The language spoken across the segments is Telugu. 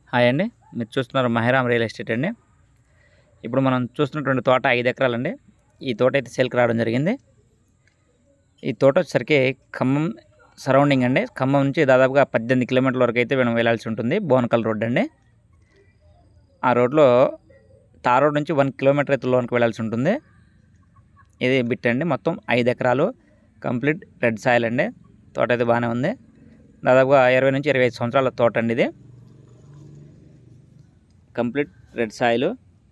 హాయ్ అండి మీరు చూస్తున్నారు మహిరామ్ రియల్ ఎస్టేట్ అండి ఇప్పుడు మనం చూస్తున్నటువంటి తోట ఐదు ఎకరాలండి ఈ తోట అయితే సేల్కి రావడం జరిగింది ఈ తోట వచ్చేసరికి ఖమ్మం సరౌండింగ్ అండి ఖమ్మం నుంచి దాదాపుగా పద్దెనిమిది కిలోమీటర్ల వరకు అయితే మనం వెళ్ళాల్సి ఉంటుంది బోనకల్ రోడ్ అండి ఆ రోడ్లో తార్ రోడ్ నుంచి వన్ కిలోమీటర్ అయితే లోనికి వెళ్ళాల్సి ఉంటుంది ఇది బిట్ అండి మొత్తం ఐదు ఎకరాలు కంప్లీట్ రెడ్ సాయిల్ అండి తోట అయితే బాగానే ఉంది దాదాపుగా ఇరవై నుంచి ఇరవై ఐదు సంవత్సరాల తోట అండి ఇది complete red soil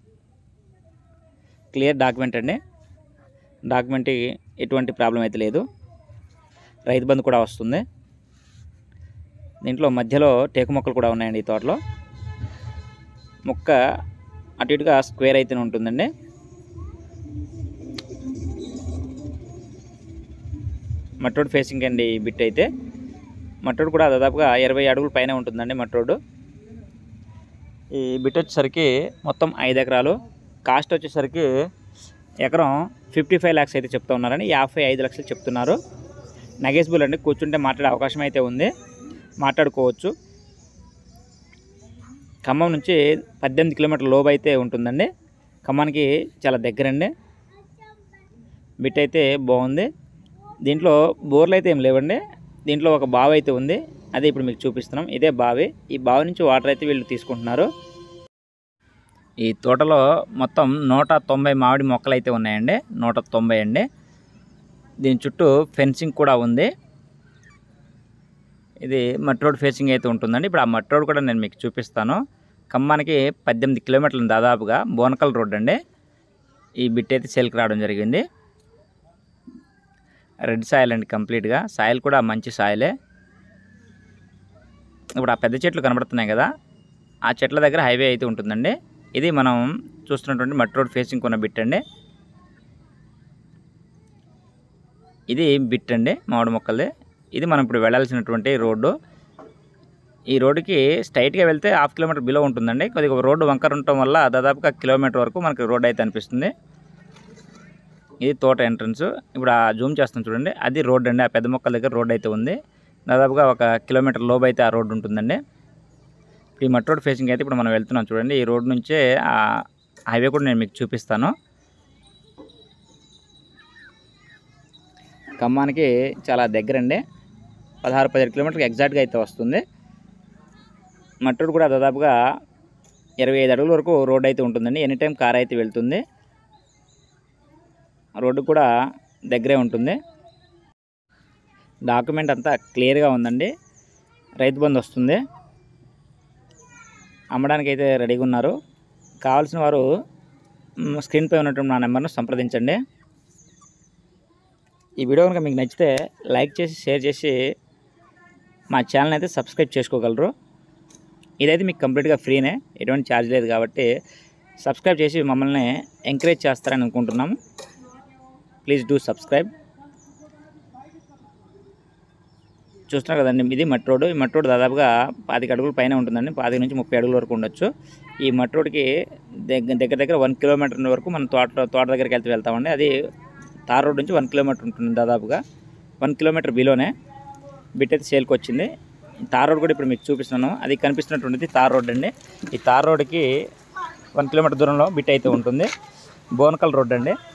clear document అండి డాక్యుమెంట్ ఎటువంటి ప్రాబ్లం అయితే లేదు రైతు బంధు కూడా వస్తుంది దీంట్లో మధ్యలో టేకు మొక్కలు కూడా ఉన్నాయండి ఈ తోటలో మొక్క అటు ఇటుగా స్క్వేర్ అయితేనే ఉంటుందండి మట్టోడ్ ఫేసింగ్ అండి ఈ బిట్ అయితే మట్టోడ్ కూడా దాదాపుగా ఇరవై అడుగుల పైన ఉంటుందండి మట్టోడు ఈ బిట్ వచ్చేసరికి మొత్తం ఐదు ఎకరాలు కాస్ట్ వచ్చేసరికి ఎకరం ఫిఫ్టీ ఫైవ్ ల్యాక్స్ అయితే చెప్తా ఉన్నారని యాభై ఐదు లక్షలు చెప్తున్నారు నగేస్బుల్ అండి కూర్చుంటే మాట్లాడే అవకాశం అయితే ఉంది మాట్లాడుకోవచ్చు ఖమ్మం నుంచి పద్దెనిమిది కిలోమీటర్ల లోపు అయితే ఉంటుందండి ఖమ్మానికి చాలా దగ్గరండి బిట్ అయితే బాగుంది దీంట్లో బోర్లు అయితే ఏం లేవండి దీంట్లో ఒక బావి అయితే ఉంది అదే ఇప్పుడు మీకు చూపిస్తున్నాం ఇదే బావి ఈ బావి నుంచి వాటర్ అయితే వీళ్ళు తీసుకుంటున్నారు ఈ తోటలో మొత్తం నూట తొంభై మామిడి మొక్కలు అయితే ఉన్నాయండి నూట తొంభై అండి దీని చుట్టూ ఫెన్సింగ్ కూడా ఉంది ఇది మట్టి రోడ్ ఫేసింగ్ అయితే ఉంటుందండి ఇప్పుడు ఆ మట్టి రోడ్ కూడా నేను మీకు చూపిస్తాను ఖమ్మానికి పద్దెనిమిది కిలోమీటర్లు దాదాపుగా బోనకల్ రోడ్ అండి ఈ బిట్ అయితే సేల్కి రావడం జరిగింది రెడ్ సాయిల్ అండి కంప్లీట్గా సాయిల్ కూడా మంచి సాయిలే ఇప్పుడు ఆ పెద్ద చెట్లు కనబడుతున్నాయి కదా ఆ చెట్ల దగ్గర హైవే అయితే ఉంటుందండి ఇది మనం చూస్తున్నటువంటి మట్టి రోడ్ ఫేసింగ్ ఉన్న బిట్ అండి ఇది బిట్ అండి మామిడి మొక్కలది ఇది మనం ఇప్పుడు వెళ్ళాల్సినటువంటి రోడ్డు ఈ రోడ్డుకి స్ట్రైట్గా వెళ్తే హాఫ్ కిలోమీటర్ బిలో ఉంటుందండి కొద్దిగా రోడ్డు వంకర ఉండటం వల్ల దాదాపుగా కిలోమీటర్ వరకు మనకి రోడ్ అయితే అనిపిస్తుంది ఇది తోట ఎంట్రన్స్ ఇప్పుడు ఆ జూమ్ చేస్తాం చూడండి అది రోడ్ అండి ఆ పెద్ద మొక్కల దగ్గర రోడ్ అయితే ఉంది దాదాపుగా ఒక కిలోమీటర్ లోపు అయితే ఆ రోడ్డు ఉంటుందండి ఈ మట్టి రోడ్ ఫేసింగ్ అయితే ఇప్పుడు మనం వెళ్తున్నాం చూడండి ఈ రోడ్ నుంచే ఆ హైవే కూడా నేను మీకు చూపిస్తాను ఖమ్మానికి చాలా దగ్గరండి పదహారు పదిహేడు కిలోమీటర్కి ఎగ్జాక్ట్గా అయితే వస్తుంది మట్టి రోడ్ కూడా దాదాపుగా ఇరవై ఐదు అడుగుల వరకు రోడ్ అయితే ఉంటుందండి ఎనీ టైం కార్ అయితే వెళ్తుంది రోడ్డు కూడా దగ్గరే ఉంటుంది డాక్యుమెంట్ అంతా క్లియర్గా ఉందండి రైతు బంధు వస్తుంది అమ్మడానికి అయితే రెడీగా ఉన్నారు కావాల్సిన వారు మ్, స్క్రీన్పై ఉన్నటువంటి నా నెంబర్ను సంప్రదించండి ఈ వీడియో కనుక మీకు నచ్చితే లైక్ చేసి షేర్ చేసి మా ఛానల్ అయితే సబ్స్క్రైబ్ చేసుకోగలరు ఇదైతే మీకు కంప్లీట్గా ఫ్రీనే ఎటువంటి ఛార్జ్ లేదు కాబట్టి సబ్స్క్రైబ్ చేసి మమ్మల్ని ఎంకరేజ్ చేస్తారని అనుకుంటున్నాము ప్లీజ్ డూ సబ్స్క్రైబ్ చూస్తున్నారు కదండి ఇది మట్టి రోడ్డు ఈ మట్టి రోడ్డు దాదాపుగా పాతిక అడుగుల పైన ఉంటుందండి పాతిక నుంచి ముప్పై అడుగుల వరకు ఉండొచ్చు ఈ మట్టి రోడ్డుకి దగ్గర దగ్గర దగ్గర వన్ కిలోమీటర్ వరకు మనం తోట తోట దగ్గరికి వెళ్తే వెళ్తామండి అది తార్ రోడ్ నుంచి వన్ కిలోమీటర్ ఉంటుంది దాదాపుగా వన్ కిలోమీటర్ బిలోనే బిట్ అయితే సేల్కి వచ్చింది ఈ తార్ రోడ్ కూడా ఇప్పుడు మీకు చూపిస్తున్నాను అది కనిపిస్తున్నటువంటిది తార్ రోడ్ అండి ఈ తార్ రోడ్డుకి వన్ కిలోమీటర్ దూరంలో బిట్ అయితే ఉంటుంది బోనకల్ రోడ్ అండి